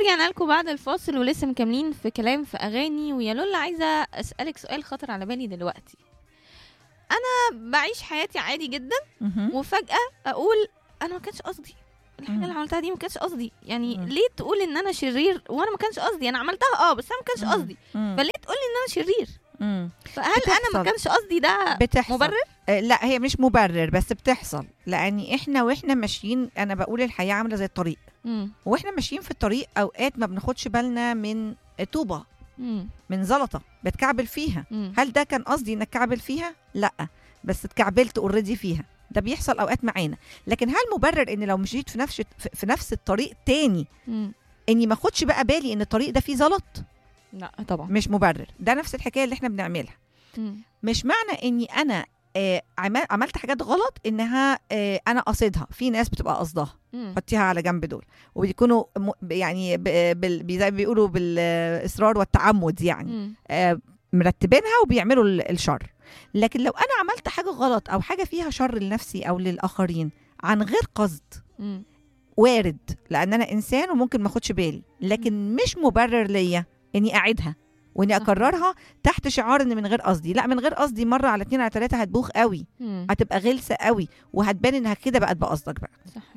ورجعنا لكم بعد الفاصل ولسه مكملين في كلام في اغاني ويا لولا عايزه اسالك سؤال خطر على بالي دلوقتي انا بعيش حياتي عادي جدا مهم. وفجاه اقول انا ما كانش قصدي الحاجه مم. اللي عملتها دي ما كانش قصدي يعني مم. ليه تقول ان انا شرير وانا ما كانش قصدي انا عملتها اه بس انا ما كانش مم. قصدي مم. فليه تقول لي ان انا شرير مم. فهل انا ما بتحصل. كانش قصدي ده بتحصل مبرر آه، لا هي مش مبرر بس بتحصل لان احنا واحنا ماشيين انا بقول الحياه عامله زي الطريق مم. واحنا ماشيين في الطريق اوقات ما بناخدش بالنا من طوبه مم. من زلطه بتكعبل فيها مم. هل ده كان قصدي انك كعبل فيها لا بس اتكعبلت اوريدي فيها ده بيحصل اوقات معانا لكن هل مبرر ان لو مشيت في نفس في- في نفس الطريق تاني مم. اني ما اخدش بقى بالي ان الطريق ده فيه زلط لا طبعا مش مبرر ده نفس الحكايه اللي احنا بنعملها مم. مش معنى اني انا آه، عمل- عملت حاجات غلط انها آه، انا قصدها في ناس بتبقى قصدها مم. حطيها على جنب دول وبيكونوا م- يعني ب- بال- بي- زي ما بيقولوا بالاصرار والتعمد يعني مم. آه، مرتبينها وبيعملوا ال- الشر لكن لو انا عملت حاجه غلط او حاجه فيها شر لنفسي او للاخرين عن غير قصد مم. وارد لان انا انسان وممكن ما اخدش بالي لكن مش مبرر ليا اني اعيدها واني صح. اكررها تحت شعار ان من غير قصدي لا من غير قصدي مره على اتنين على تلاته هتبوخ قوي مم. هتبقى غلسه قوي وهتبان انها كده بقت بقصدك بقى صح